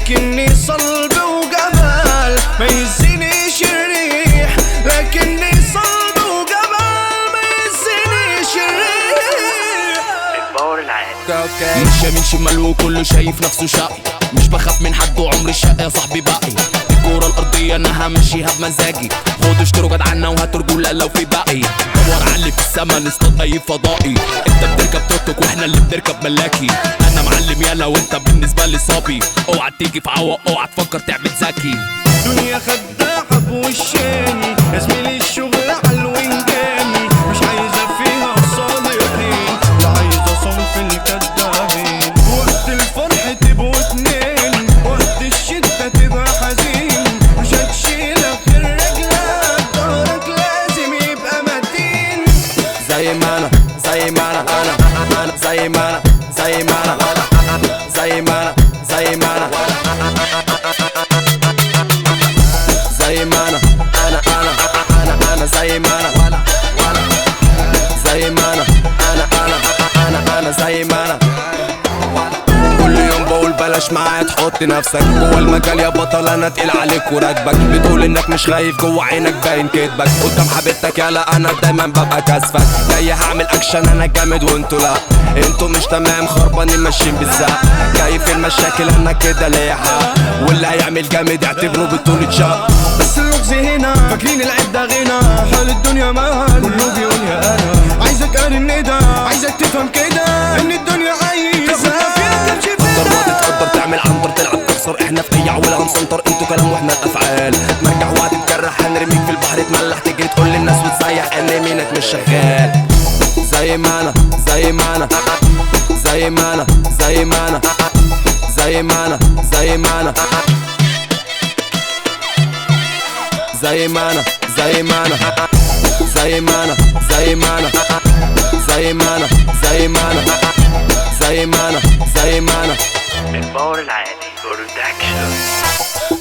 لكني صلب وجمال ما يهزنيش الريح لكني صلب وجمال ما يهزنيش الريح الباور العالي مش يمين شمال وكله شايف نفسه شقي مش بخاف من حد وعمري الشقة يا صاحبي باقي الكورة الأرضية أنا همشيها بمزاجي خدوا اشتروا جدعنا وهاتوا رجولة لو في باقي دور على اللي في السما نصطاد أي فضائي أنت بتركب توك توك وإحنا اللي بنركب ملاكي أنا معلم يلا وأنت بالنسبة لي صبي اوعى تيجي في عوق اوعى تفكر تعمل ذكي دنيا خداعة بوشين يا زميلي الشغل على الوينجاني مش عايزة فيها صالحين لا عايزة صنف الكدابين وقت الفرح تبقوا اتنين وقت الشدة تبقى حزين مش هتشيلك في رجلك ظهرك لازم يبقى متين زي ما أنا زي ما أنا أنا أنا زي ما أنا زي ما أنا زي ما أنا زي ما أنا زي ما أنا أنا أنا أنا أنا زي ما أنا زي ما أنا أنا أنا أنا أنا زي ما أنا كل يوم بقول بلاش معايا تحط نفسك جوه المجال يا بطل انا تقيل عليك وراكبك بتقول انك مش خايف جوه عينك باين كدبك قدام حبيبتك يالا انا دايما ببقى كاسفك جاي هعمل اكشن انا جامد وانتوا لا انتوا مش تمام خربانين ماشيين بالزق جاي في المشاكل انا كده ليا حق واللي هيعمل جامد اعتبره بطولة شق بس اللغز هنا فاكرين العيب ده غنى حال الدنيا مال كله بيقول يا انا عايزك ارن ده عايزك تفهم كده ان الدنيا عايزة فيها تمشي تقدر فيها وتتقدر تعمل عنتر تلعب تخسر احنا في اي عوله هنسنطر انتوا كلام واحنا الافعال ترجع وهتتجرح هنرميك في البحر تملح تجري تقول للناس وتسيح ان مينك مش شغال زي ما انا زي ما انا زي ما انا زي ما انا زي ما انا زي ما انا زي ما انا زي ما انا زي ما انا زي ما انا زي ما انا زي ما انا زي ما انا زي ما انا الباور العالي برودكشن